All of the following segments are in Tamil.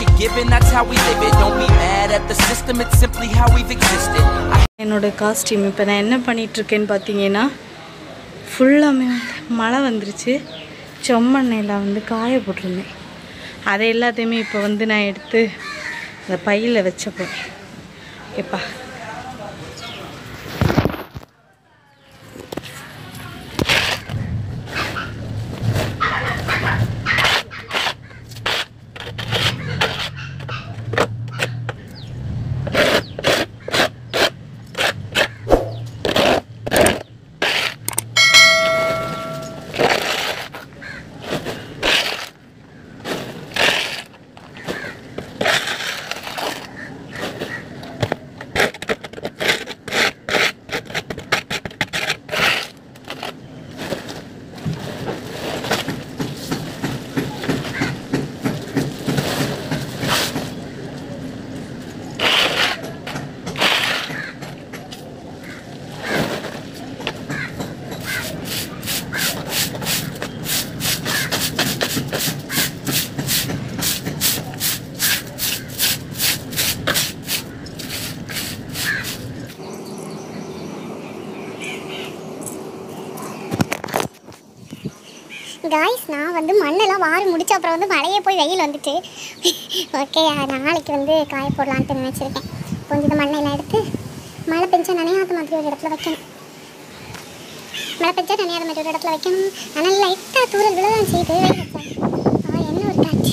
given, that's how we live it. Don't be mad at the system, it's simply how we've existed. I என்னோட காஸ்டியூம் இப்போ நான் என்ன பண்ணிகிட்ருக்கேன்னு பார்த்தீங்கன்னா ஃபுல்லாமே வந்து மழை வந்துருச்சு செம்மண்ணையில் வந்து காய போட்டிருந்தேன் அதை எல்லாத்தையுமே இப்போ வந்து நான் எடுத்து அந்த பையில் வச்ச போகிறேன் எப்பா காய்ஸ் நான் வந்து மண்ணெல்லாம் வாரி முடிச்ச அப்புறம் வந்து மழையே போய் வெயில் வந்துட்டு ஓகே நாளைக்கு வந்து காய போடலான்ட்டு நினச்சிருக்கேன் கொஞ்சம் இந்த மண்ணெல்லாம் எடுத்து மழை பெஞ்சா நனையாத மாதிரி ஒரு இடத்துல வைக்கணும் மழை பெஞ்சா நனையாத மாதிரி ஒரு இடத்துல வைக்கணும் ஆனால் லைட்டாக தூரல் விழதான் செய்யுது வெயில் வச்சா. ஆ, என்ன ஒரு காட்சி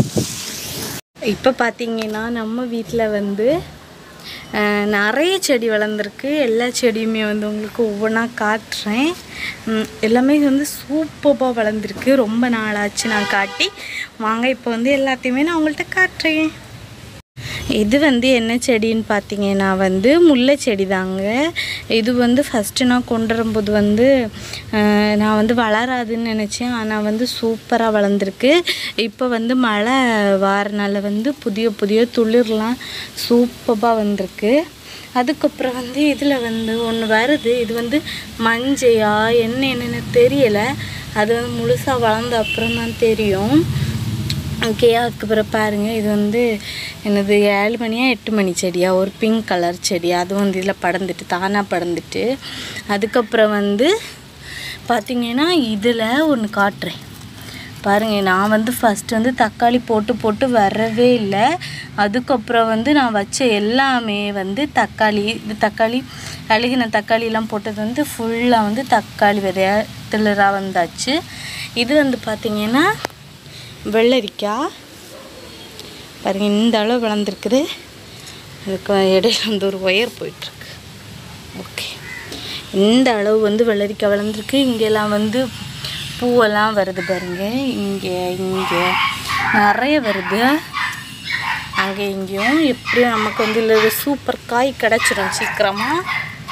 இப்போ பார்த்தீங்கன்னா நம்ம வீட்டில் வந்து அஹ், நிறைய செடி வளர்ந்துருக்கு எல்லா செடியுமே வந்து உங்களுக்கு ஒவ்வொன்றா காட்டுறேன் ம், எல்லாமே வந்து சூப்பராக வளர்ந்துருக்கு ரொம்ப நாளாச்சு நான் காட்டி வாங்க இப்போ வந்து எல்லாத்தையுமே நான் உங்கள்கிட்ட காட்டுறேன் இது வந்து என்ன செடின்னு பார்த்தீங்கன்னா வந்து முல்லை செடி தாங்க இது வந்து ஃபஸ்ட்டு நான் கொண்டு வரும்போது வந்து அஹ், நான் வந்து வளராதுன்னு நினச்சேன் ஆனால் வந்து சூப்பராக வளர்ந்துருக்கு இப்போ வந்து மழை வாரனால வந்து புதிய புதிய துளிர்லாம் சூப்பராக வந்திருக்கு அதுக்கப்புறம் வந்து இதில் வந்து ஒன்று வருது இது வந்து மஞ்சையா என்ன என்னென்னு தெரியலை அது வந்து முழுசாக வளர்ந்த அப்புறம் தான் தெரியும் ஓகே அதுக்கப்புறம் பாருங்கள் இது வந்து என்னது ஏழு மணியா எட்டு மணி செடியா ஒரு பிங்க் கலர் செடி அது வந்து இதில் படர்ந்துட்டு தானாக படர்ந்துட்டு அதுக்கப்புறம் வந்து பார்த்திங்கன்னா இதில் ஒன்று காட்டுறேன் பாருங்க நான் வந்து ஃபஸ்ட்டு வந்து தக்காளி போட்டு போட்டு வரவே இல்லை அதுக்கப்புறம் வந்து நான் வச்ச எல்லாமே வந்து தக்காளி இது தக்காளி அழுகின தக்காளிலாம் போட்டது வந்து ஃபுல்லாக வந்து தக்காளி விதையா திளராக வந்தாச்சு இது வந்து பார்த்திங்கன்னா வெள்ளரிக்காய் பாருங்க இந்த அளவு வளர்ந்துருக்குது அதுக்கு இடையில வந்து ஒரு ஒயர் போயிட்டுருக்கு ஓகே இந்த அளவு வந்து வெள்ளரிக்காய் வளர்ந்துருக்கு இங்கெல்லாம் வந்து பூவெல்லாம் வருது பாருங்க இங்கே இங்கே நிறைய வருது அங்கே இங்கேயும் எப்படியும் நமக்கு வந்து இல்லை சூப்பர் காய் கிடச்சிரும் சீக்கிரமாக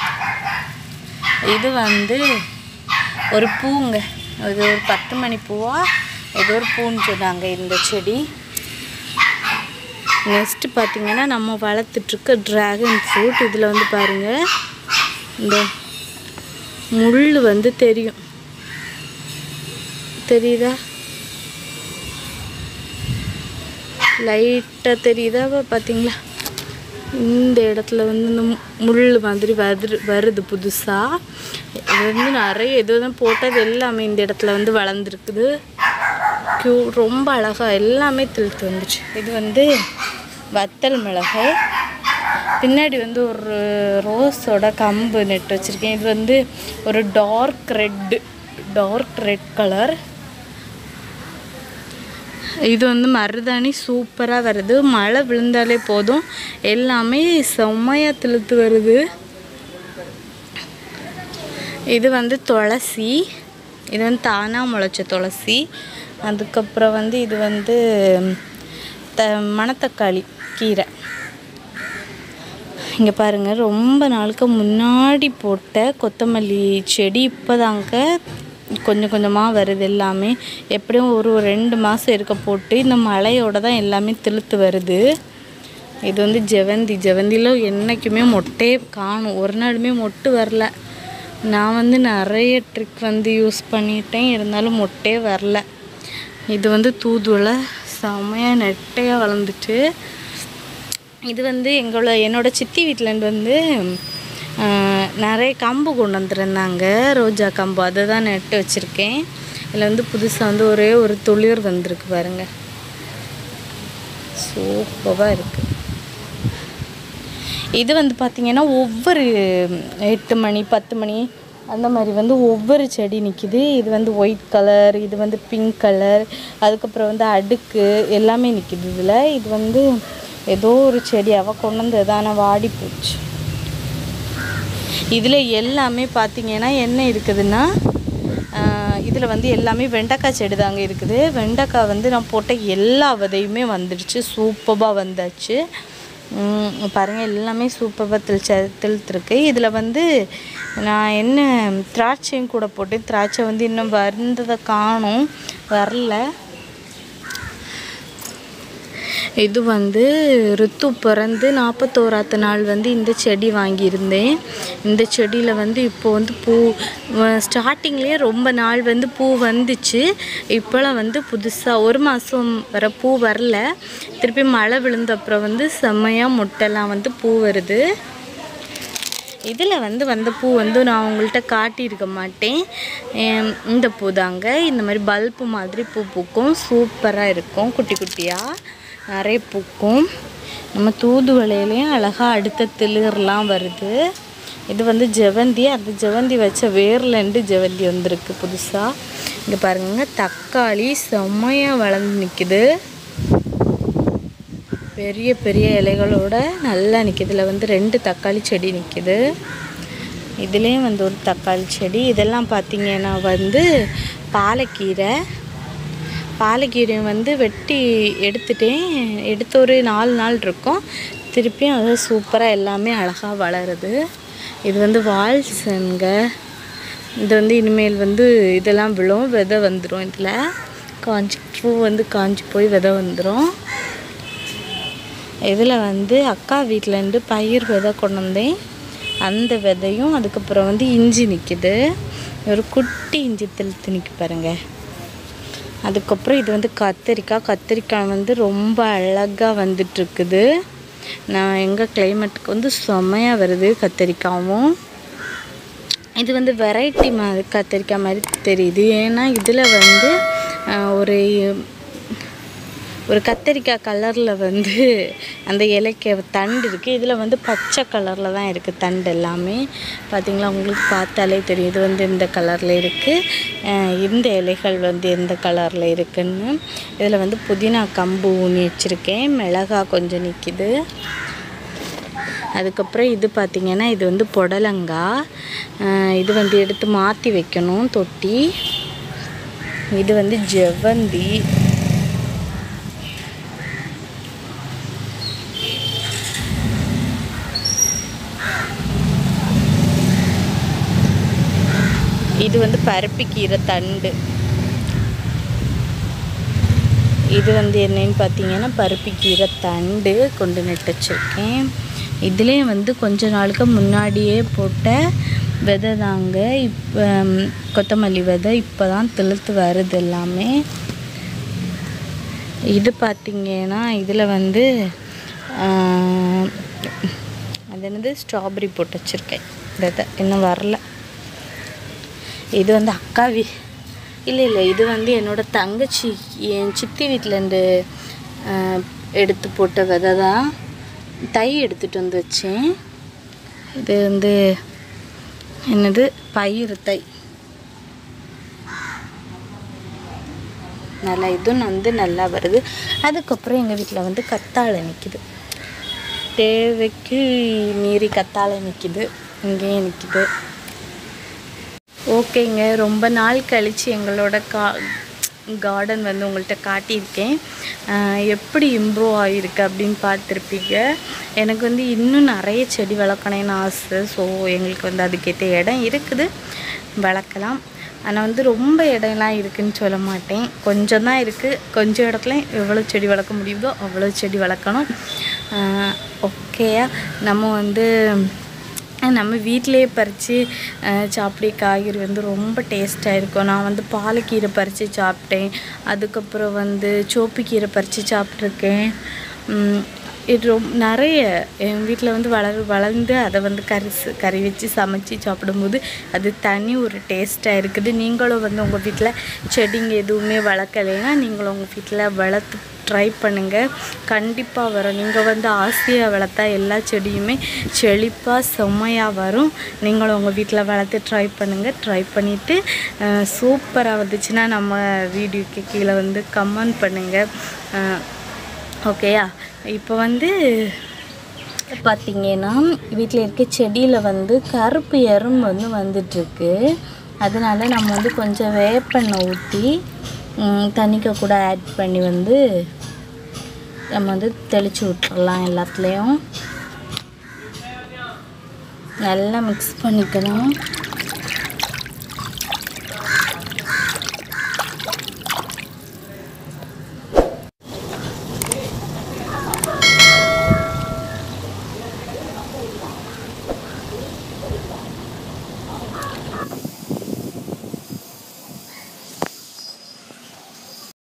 இது வந்து ஒரு பூங்க இது ஒரு பத்து மணி பூவா ஏதோ ஒரு பூன்னு சொன்னாங்க இந்த செடி நெக்ஸ்ட்டு பார்த்தீங்கன்னா நம்ம வளர்த்துட்ருக்க ட்ராகன் ஃப்ரூட் இதில் வந்து பாருங்கள் இந்த முள் வந்து தெரியும் தெரியுதா லைட்டாக தெரியுதா பார்த்தீங்களா இந்த இடத்துல வந்து இந்த மு- முள் மாதிரி வருது வருது புதுசாக இது வந்து நிறைய இது வந்து போட்டது எல்லாமே இந்த இடத்துல வந்து வளர்ந்துருக்குது க்யூ ரொம்ப அழகாக எல்லாமே திழுத்து வந்துச்சு இது வந்து வத்தல் மிளகாய் பின்னாடி வந்து ஒரு ரோஸோட கம்பு நெட்டு வச்சுருக்கேன் இது வந்து ஒரு dark red dark red colour இது வந்து மருதாணி சூப்பராக வருது மழை விழுந்தாலே போதும் எல்லாமே செம்மையாக திழுத்து வருது இது வந்து துளசி இது வந்து தானாக முளைச்ச துளசி அதுக்கப்புறம் வந்து இது வந்து த மணத்தக்காளி கீரை இங்கே பாருங்கள் ரொம்ப நாளுக்கு முன்னாடி போட்ட கொத்தமல்லி செடி இப்போதாங்க கொஞ்சம் கொஞ்சமாக வருது எல்லாமே எப்படியும் ஒரு ஒரு ரெண்டு மாதம் இருக்க போட்டு இந்த மழையோட தான் எல்லாமே திழுத்து வருது இது வந்து ஜெவந்தி ஜெவந்தியில் என்றைக்குமே மொட்டையே காணும் ஒரு நாளுமே மொட்டு வரல நான் வந்து நிறைய ட்ரிக் வந்து யூஸ் பண்ணிட்டேன் இருந்தாலும் மொட்டே வரல இது வந்து தூதுவளை செமையாக நெட்டையாக வளர்ந்துட்டு இது வந்து எங்களோட என்னோட சித்தி வீட்டிலேருந்து வந்து ஆஹ், நிறைய கம்பு கொண்டு வந்திருந்தாங்க ரோஜா கம்பு அதை தான் நட்டு வச்சுருக்கேன் இதில் வந்து புதுசாக வந்து ஒரே ஒரு துளிர் வந்திருக்கு பாருங்க சூப்பராக இருக்குது இது வந்து பார்த்திங்கன்னா ஒவ்வொரு எட்டு மணி பத்து மணி அந்த மாதிரி வந்து ஒவ்வொரு செடி நிற்கிது இது வந்து ஒயிட் கலர் இது வந்து பிங்க் கலர் அதுக்கப்புறம் வந்து அடுக்கு எல்லாமே நிற்கிது இதில் இது வந்து ஏதோ ஒரு செடி அவள் கொண்டு வந்தது ஆனால் வாடி போச்சு இதில் எல்லாமே பார்த்தீங்கன்னா என்ன இருக்குதுன்னா இதில் வந்து எல்லாமே வெண்டைக்காய் செடி தாங்க இருக்குது வெண்டைக்காய் வந்து நான் போட்ட எல்லா விதையுமே வந்துடுச்சு சூப்பராக வந்தாச்சு உம், பாருங்க எல்லாமே சூப்பராக தெளிச்ச தெளித்துருக்கு இதில் வந்து நான் என்ன திராட்சையும் கூட போட்டேன் திராட்சை வந்து இன்னும் வந்ததை காணும் வரல இது வந்து ரித்து பிறந்து நாற்பத்தோராத்து நாள் வந்து இந்த செடி வாங்கியிருந்தேன் இந்த செடியில் வந்து இப்போ வந்து பூ ஸ்டார்டிங்லேயே ரொம்ப நாள் வந்து பூ வந்துச்சு இப்போலாம் வந்து புதுசாக ஒரு மாதம் வர பூ வரல திருப்பி மழை விழுந்த அப்புறம் வந்து செம்மையாக முட்டைலாம் வந்து பூ வருது இதில் வந்து வந்த பூ வந்து நான் உங்கள்கிட்ட காட்டியிருக்க மாட்டேன் எம், இந்த பூ தாங்க இந்த மாதிரி பல்பு மாதிரி பூ பூக்கும் சூப்பராக இருக்கும் குட்டி குட்டியாக நிறைய பூக்கும் நம்ம தூதுவளையிலையும் அழகாக அடுத்த திளிர்லாம் வருது இது வந்து ஜெவந்தி அந்த ஜெவந்தி வச்ச வேர்லேருந்து ஜெவந்தி வந்திருக்கு புதுசாக இங்கே பாருங்க தக்காளி செம்மையாக வளர்ந்து நிற்கிது பெரிய பெரிய இலைகளோட நல்லா நிற்கிது இதில் வந்து ரெண்டு தக்காளி செடி நிற்கிது இதுலேயும் வந்து ஒரு தக்காளி செடி இதெல்லாம் பார்த்தீங்கன்னா வந்து பாலக்கீரை பாலக்கீரை வந்து வெட்டி எடுத்துட்டேன் எடுத்து ஒரு நாலு நாள் இருக்கும் திருப்பியும் அது சூப்பராக எல்லாமே அழகாக வளருது இது வந்து வால்சன்க இது வந்து இனிமேல் வந்து இதெல்லாம் விழும் விதை வந்துடும் இதில் காஞ்சி பூ வந்து காஞ்சி போய் விதை வந்துடும் இதில் வந்து அக்கா வீட்டிலேருந்து பயிர் விதை கொண்டு வந்தேன் அந்த விதையும் அதுக்கப்புறம் வந்து இஞ்சி நிற்கிது ஒரு குட்டி இஞ்சி தெளித்து நிற்க பாருங்க அதுக்கப்புறம் இது வந்து கத்திரிக்காய் கத்திரிக்காய் வந்து ரொம்ப அழகாக வந்துட்டுருக்குது நான் எங்கள் கிளைமேட்டுக்கு வந்து செம்மையாக வருது கத்திரிக்காவும் இது வந்து வெரைட்டி மாதிரி கத்திரிக்காய் மாதிரி தெரியுது ஏன்னா இதில் வந்து ஆஹ், ஒரு ஒரு கத்திரிக்காய் கலரில் வந்து அந்த இலைக்கு தண்டு இருக்குது இதில் வந்து பச்சை கலரில் தான் இருக்குது தண்டு எல்லாமே பார்த்தீங்களா உங்களுக்கு பார்த்தாலே தெரியும் இது வந்து இந்த கலரில் இருக்குது இந்த இலைகள் வந்து எந்த கலரில் இருக்குன்னு இதில் வந்து புதினா கம்பு ஊனி வச்சுருக்கேன் மிளகா கொஞ்சம் நிற்கிது அதுக்கப்புறம் இது பார்த்திங்கன்னா இது வந்து புடலங்காய் அஹ் இது வந்து எடுத்து மாற்றி வைக்கணும் தொட்டி இது வந்து ஜெவந்தி இது வந்து பருப்பிக்கீரை தண்டு இது வந்து என்னன்னு பார்த்தீங்கன்னா பருப்பிக்கீரை தண்டு கொண்டு நட்டு வச்சுருக்கேன் இதுலேயும் வந்து கொஞ்ச நாளுக்கு முன்னாடியே போட்ட விதை தாங்க இப்போ கொத்தமல்லி விதை இப்போ தான் தெளுத்து வருது எல்லாமே இது பார்த்தீங்கன்னா இதில் வந்து ஆஹ், அது என்னது ஸ்ட்ராபெரி போட்டு வச்சுருக்கேன் விதை இன்னும் வரல இது வந்து அக்கா வீ இல்லை இல்லை இது வந்து என்னோட தங்கச்சி என் சித்தி வீட்டிலேருந்து எடுத்து போட்ட விதை தான் தை எடுத்துகிட்டு வந்து வச்சேன் இது வந்து என்னது பயிறு தை நல்லா இதுவும் வந்து நல்லா வருது அதுக்கப்புறம் எங்கள் வீட்டில் வந்து கத்தாழை நிற்கிது தேவைக்கு மீறி கத்தாழை நிற்கிது இங்கேயும் நிற்கிது ஓகேங்க ரொம்ப நாள் கழித்து எங்களோட கா கார்டன் வந்து உங்கள்கிட்ட காட்டியிருக்கேன் ஆஹ் எப்படி இம்ப்ரூவ் ஆகிருக்கு அப்படின்னு பார்த்துருப்பீங்க எனக்கு வந்து இன்னும் நிறைய செடி வளர்க்கணும்னு ஆசை ஸோ எங்களுக்கு வந்து அதுக்கேற்ற இடம் இருக்குது வளர்க்கலாம் ஆனால் வந்து ரொம்ப இடம்லாம் இருக்குதுன்னு சொல்ல மாட்டேன் கொஞ்சம் தான் இருக்குது கொஞ்சம் இடத்துல எவ்வளோ செடி வளர்க்க முடியுதோ அவ்வளோ செடி வளர்க்கணும் ஓகேயா நம்ம வந்து நம்ம வீட்டிலேயே பறித்து சாப்பிட காய்கறி வந்து ரொம்ப டேஸ்ட்டாக இருக்கும் நான் வந்து பாலக்கீரை பறித்து சாப்பிட்டேன் அதுக்கப்புறம் வந்து சோப்பு கீரை பறித்து சாப்பிட்ருக்கேன் உம், இது ரொம்ப நிறைய எங்கள் வீட்டில் வந்து வளர் வளர்ந்து அதை வந்து கறி ச- கறி வச்சு சமைச்சு சாப்பிடும்போது அது தனி ஒரு டேஸ்ட்டாக இருக்குது நீங்களும் வந்து உங்கள் வீட்டில் செடிங்க எதுவுமே வளர்க்கலைன்னா நீங்களும் உங்கள் வீட்டில் வளர்த்து ட்ரை பண்ணுங்கள் கண்டிப்பாக வரும் நீங்கள் வந்து ஆசையாக வளர்த்தா எல்லா செடியுமே செழிப்பாக செம்மையாக வரும் நீங்களும் உங்கள் வீட்டில் வளர்த்து ட்ரை பண்ணுங்கள் ட்ரை பண்ணிவிட்டு சூப்பராக வந்துச்சுன்னா நம்ம வீடியோக்கு கீழே வந்து கமெண்ட் பண்ணுங்கள் ஓகேயா இப்போ வந்து பார்த்தீங்கன்னா வீட்டில் இருக்க செடியில் வந்து கருப்பு எறும்பு வந்து வந்துட்டுருக்கு அதனால நம்ம வந்து கொஞ்சம் வேப்பெண்ணெய் ஊற்றி தண்ணிக்க கூட ஆட் பண்ணி வந்து நம்ம வந்து தெளித்து விட்டுறலாம் எல்லாத்துலேயும் நல்லா மிக்ஸ் பண்ணிக்கணும்